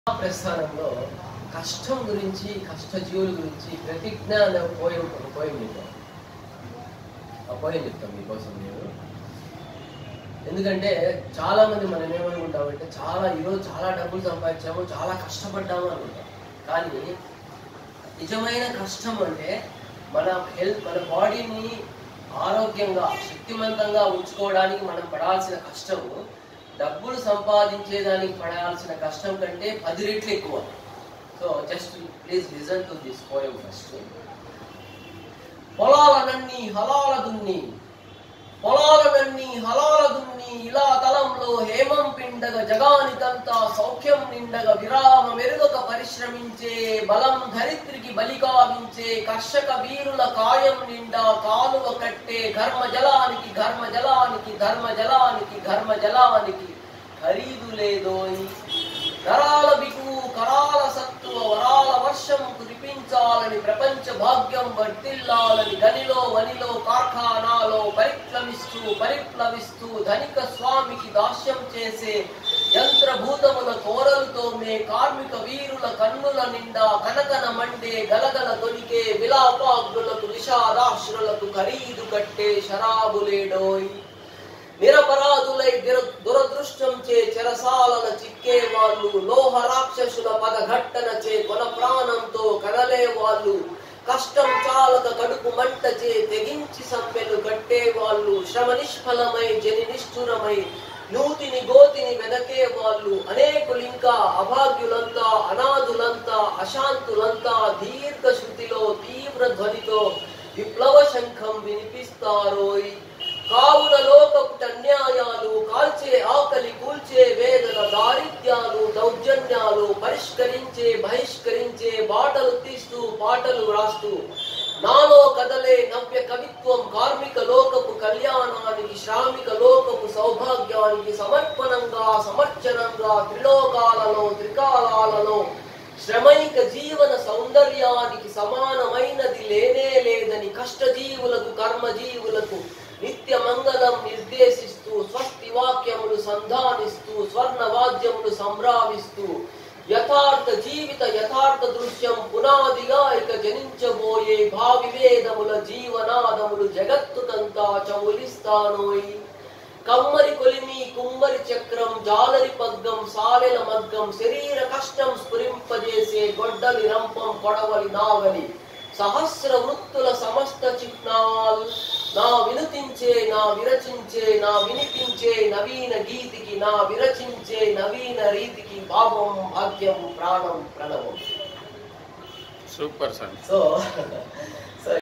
ప్రస్థానంలో కష్టం గురించి కష్టజీవుల గురించి ప్రతిజ్ఞ అనే పోయం ఒక పోయం చెప్తాం ఆ పోయం చెప్తాం మీకోసం నేను ఎందుకంటే చాలా మంది మనం ఏమనుకుంటామంటే చాలా ఈరోజు చాలా డబ్బులు సంపాదించాము చాలా కష్టపడ్డాము అనుకుంటాం కానీ నిజమైన కష్టం అంటే మన హెల్త్ మన బాడీని ఆరోగ్యంగా శక్తివంతంగా ఉంచుకోవడానికి మనం పడాల్సిన కష్టము డబ్బులు సంపాదించేదానికి పడాల్సిన కష్టం కంటే పది రెట్లు ఎక్కువ so just please listen to this poem first పొలాలనన్నీ హలాల దున్ని పొలాలనన్నీ హలాల దున్ని ఇలా తలంలో హేమం పిండగ జగానికంతా సౌఖ్యం నిండగ విరామ మెరుగక పరిశ్రమించే బలం ధరిత్రికి బలి కావించే కర్షక వీరుల కాయం నిండా కాలువ కట్టే ఘర్మ జలానికి ఘర్మ జలానికి ధర్మ జలానికి ఘర్మ జలానికి ఖరీదు లేదోయ్ నరాల బిగు కరాల సత్తువ వరాల వర్షం కురిపించాలని ప్రపంచ భాగ్యం వర్తిల్లాలని గనిలో వనిలో కార్ఖానాలో పరిప్లవిస్తూ పరిప్లవిస్తూ ధనిక స్వామికి దాస్యం చేసే యంత్రభూతముల కోరలతో మే కార్మిక వీరుల కన్నుల నిండా కనకన మండే గలగల తొలికే విలాపాగ్నులకు విషాదాశ్రులకు ఖరీదు కట్టే శరాబులేడోయ్ నిరపరాధులై దుర- దురదృష్టం చే చెరసాలన చిక్కే వాళ్ళు లోహ రాక్షసుల పదఘట్టన చే కొన ప్రాణంతో కదలే వాళ్ళు కష్టం చాలక కడుపు మంట చే తెగించి సమ్మెలు కట్టే వాళ్ళు శ్రమ నిష్ఫలమై జని నిష్ఠురమై నూతిని గోతిని వెదకే వాళ్ళు అనేకులు ఇంకా అభాగ్యులంతా అనాథులంతా అశాంతులంతా దీర్ఘ శృతిలో తీవ్ర ధ్వనితో విప్లవ శంఖం వినిపిస్తారోయ్ కావున లోకపుట అన్యాయాలు కాల్చే ఆకలి కూల్చే వేదన దారిద్ర్యాలు దౌర్జన్యాలు పరిష్కరించే బహిష్కరించే బాటలు తీస్తూ పాటలు రాస్తూ నాలో కదలే నవ్య కవిత్వం కార్మిక లోకపు కళ్యాణానికి శ్రామిక లోకపు సౌభాగ్యానికి సమర్పణంగా సమర్చనంగా త్రిలోకాలలో త్రికాలాలలో శ్రమైక జీవన సౌందర్యానికి సమానమైనది లేనే లేదని కష్టజీవులకు కర్మజీవులకు నిత్య మంగళం నిర్దేశిస్తూ స్వస్తి వాక్యములు సంధానిస్తూ స్వర్ణ వాద్యములు సంభ్రావిస్తూ యథార్థ జీవిత యథార్థ దృశ్యం పునాదిగా ఇక జనించబోయే భావి వేదముల జీవనాదములు జగత్తుకంతా చౌలిస్తానోయ్ కమ్మరి కొలిమి కుమ్మరి చక్రం జాలరి పగ్గం సాలెల మగ్గం శరీర కష్టం స్ఫురింపజేసే గొడ్డలి రంపం కొడవలి నాగలి సహస్ర వృత్తుల సమస్త చిహ్నాల్ నా వినుతించే నా విరచించే నా వినిపించే నవీన గీతికి నా విరచించే నవీన రీతికి భావం భాగ్యం ప్రాణం ప్రణవం సూపర్ సార్ సో